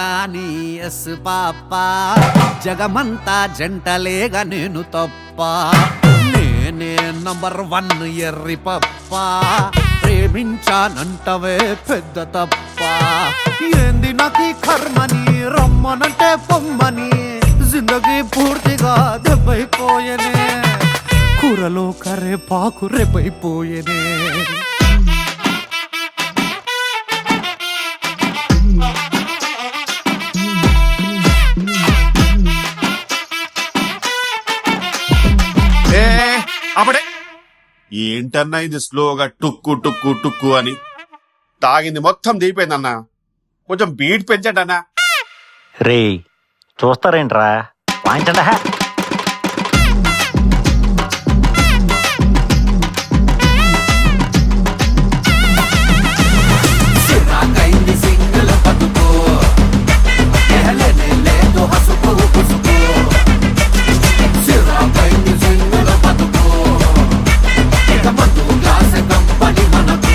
Johnny yes papa జగమంతా జంటలేగా నేను తప్ప నేనే నంబర్ వన్ ఎర్రి పప్ప ప్రేమించానంటవే పెద్ద తప్ప ఏంది నాకు ఈ కర్మని రమ్మనంటే పొమ్మని జిందగీ పూర్తిగా దెబ్బైపోయనే కూరలో కరే పాకు రెబ్బైపోయనే ఏ అప్పుడే ఏంటన్నా ఇది స్లోగా టుక్కు టుక్కు టుక్కు అని తాగింది మొత్తం దిగిపోయిందన్నా కొంచెం బీట్ పెంచండి అన్నా రే చూస్తారేంట్రా వాయించండి హా. సిరాకైంది సింగిల్ బతుకు ఎహలేనే లేదు హసుకు పుసుకు సిరాకైంది సింగిల్ బతుకు ఇక మందు గ్లాస్ కంపని మనకు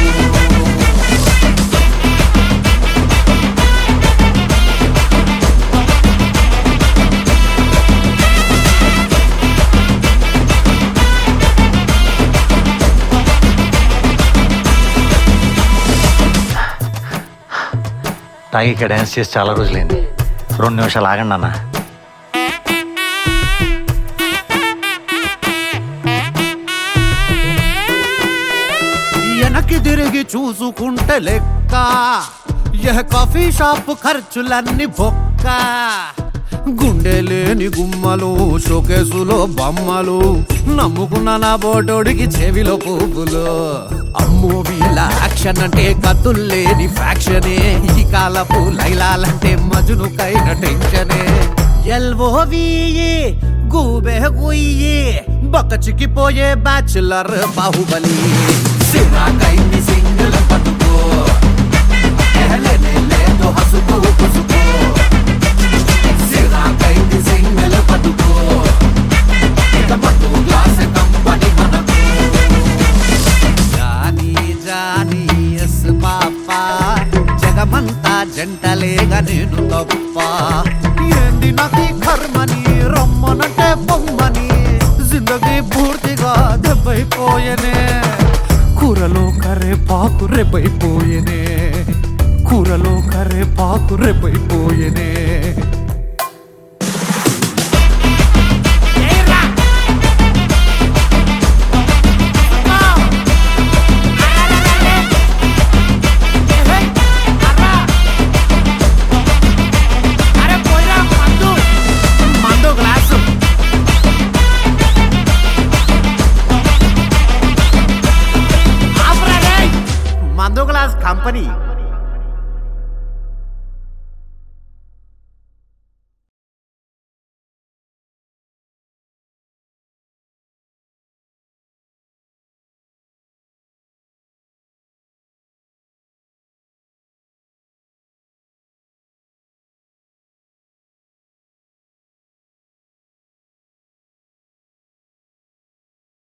నాకు ఇక్కడ డ్యాన్స్ చేసి చాలా రోజులైంది రెండు నిమిషాలు ఆగండి అన్న వెనక్కి తిరిగి చూసుకుంటే లెక్క ఏ కాఫీ షాప్ ఖర్చులన్నీ బొక్క గుండె లేని గుమ్మలు షోకేసులో బొమ్మలు నమ్ముకున్న నా బోటోడికి చెవిలో పువ్వులు అమ్మో వీళ్ళ యాక్షన్ అంటే కత్తులు లేని ఫ్యాక్షనే ఈ కాలపు లైలాలంటే మజునుకైన టెన్షనే ఎల్ఓవియే గూబె గుయ్యి బక్క చిక్కిపోయే బ్యాచులర్ బాహుబలి సిరాకైంది సింగిల్ బతుకు ఎహలేనే లేదు హసుకు పుసుకు సిరాకైంది సింగిల్ బతుకు ఇక మత్తు గ్లాస్ కంపని మనకు జానీ జానీ ఎస్ పాప జగమంతా జంటలేగా నేను తప్ప ఏంది నాకు ఈ కర్మని రమ్మనంటే పొమ్మని జిందగీ పూర్తిగా దెబ్బైపోయనే కూరలో కర్రే పాకు రెబ్బైపోయనే కూరలో కర్రే పాకు రెబ్బైపోయనే మందు గ్లాసు మందు గ్లాస్ కంపెనీ